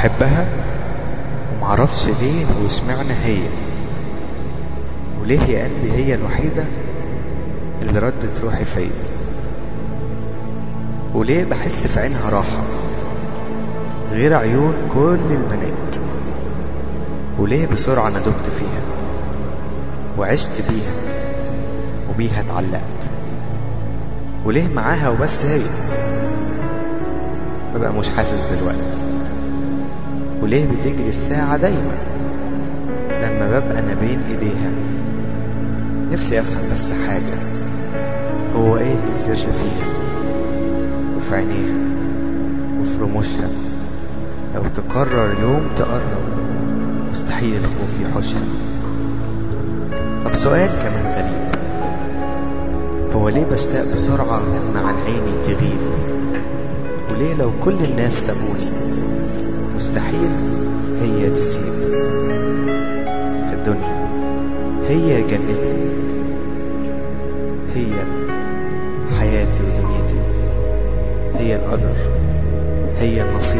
بحبها ومعرفش ليه واشمعنى هي وليه يا قلبي هي الوحيدة اللي ردت روحي فيا وليه بحس في عينها راحة غير عيون كل البنات وليه بسرعة أنا دبت فيها وعشت بيها وبيها اتعلقت وليه معاها وبس هي ببقى مش حاسس بالوقت وليه بتجري الساعة دايما لما ببقى أنا بين إيديها نفسي أفهم بس حاجة هو إيه السر فيها وفي عينيها وفي رموشها لو تقرر يوم تقرب مستحيل الخوف يحوشها طب سؤال كمان غريب هو ليه بشتاق بسرعة لما عن عيني تغيب وليه لو كل الناس سابوني مستحيل هي تسيب في الدنيا هي جنتي هي حياتي ودنيتي هي القدر هي النصيب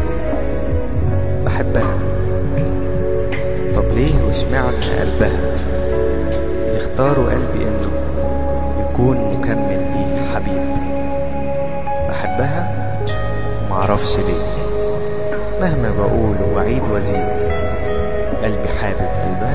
بحبها طب ليه واشمعنى قلبها يختاروا قلبي انه يكون مكمل ليه حبيب بحبها ومعرفش ليه مهما بقول وأعيد وأزيد قلبي حابب قلبها